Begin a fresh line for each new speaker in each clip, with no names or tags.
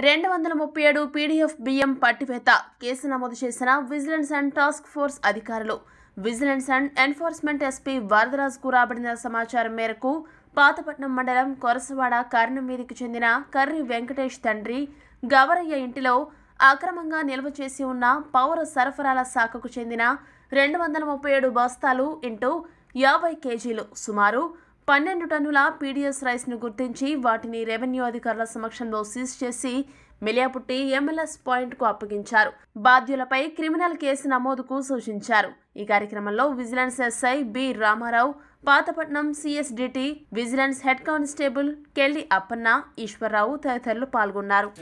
రెండు వందల ముప్పై ఏడు పీడీఎఫ్ బియ్యం పట్టివేత కేసు నమోదు చేసిన విజిలెన్స్ అండ్ టాస్క్ ఫోర్స్ అధికారులు విజిలెన్స్ అండ్ ఎన్ఫోర్స్మెంట్ ఎస్పీ వరదరాజుకు రాబడిన సమాచారం మేరకు పాతపట్నం మండలం కొరసవాడ కారణం వీధికి చెందిన కర్రి వెంకటేష్ తండ్రి గవరయ్య ఇంటిలో అక్రమంగా నిల్వ చేసి ఉన్న పౌర సరఫరాల శాఖకు చెందిన రెండు వందల ముప్పై ఏడు బస్తాలు ఇంటూ యాభై కేజీలు సుమారు పన్నెండు టన్నుల పీడీఎస్ రైస్ను గుర్తించి వాటిని రెవెన్యూ అధికారుల సమక్షంలో సీజ్ చేసి మిలియాపుట్టి ఎంఎల్ఎస్ పాయింట్కు అప్పగించారు బాధ్యులపై క్రిమినల్ కేసు నమోదుకు సూచించారు ఈ కార్యక్రమంలో vigilance SI B Ramarao Pathapatnam CSDT vigilance head constable Kelli Appanna Eswararao తదితరులు పాల్గొన్నారు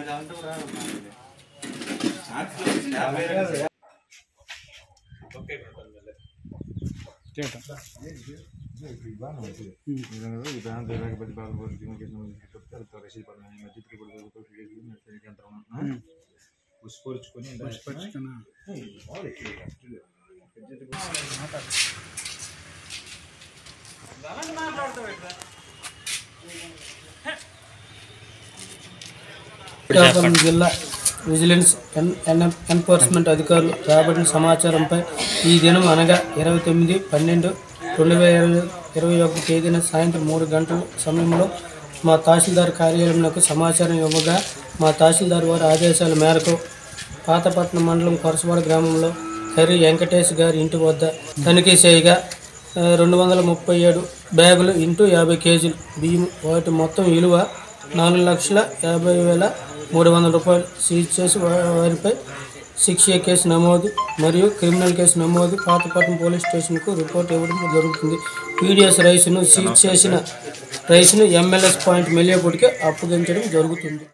ఉస్పరుచుకొని
శ్రీకాకుళం జిల్లా విజిలెన్స్ ఎన్ ఎన్- ఎన్ఫోర్స్మెంట్ అధికారులు రాబడిన సమాచారంపై ఈ దినం అనగా ఇరవై తొమ్మిది పన్నెండు రెండు వేల ఇరవై ఇరవై ఒకటి తేదీన సాయంత్రం మూడు గంటల సమయంలో మా తహసీల్దార్ కార్యాలయంలో సమాచారం ఇవ్వగా మా తహసీల్దార్ వారి ఆదేశాల మేరకు పాతపట్నం మండలం కొరసవాడ గ్రామంలో కర్రి వెంకటేష్ గారి ఇంటి వద్ద తనిఖీ చేయగా ఆ, రెండు వందల ముప్పై ఏడు బ్యాగులు ఇంటూ యాభై కేజీలు బియ్యం వాటి మొత్తం విలువ నాలుగు లక్షల యాభై వేల మూడు వందల రూపాయలు సీజ్ చేసి వా- వారిపై శిక్ష కేసు నమోదు మరియు క్రిమినల్ కేసు నమోదు పాతపట్నం పోలీస్ స్టేషన్కు రిపోర్ట్ ఇవ్వడం జరుగుతుంది పీడిఎస్ రైస్ను సీజ్ చేసిన రైస్ను ఎంఎల్ఎస్ పాయింట్ మెలియపూడికి అప్పగించడం జరుగుతుంది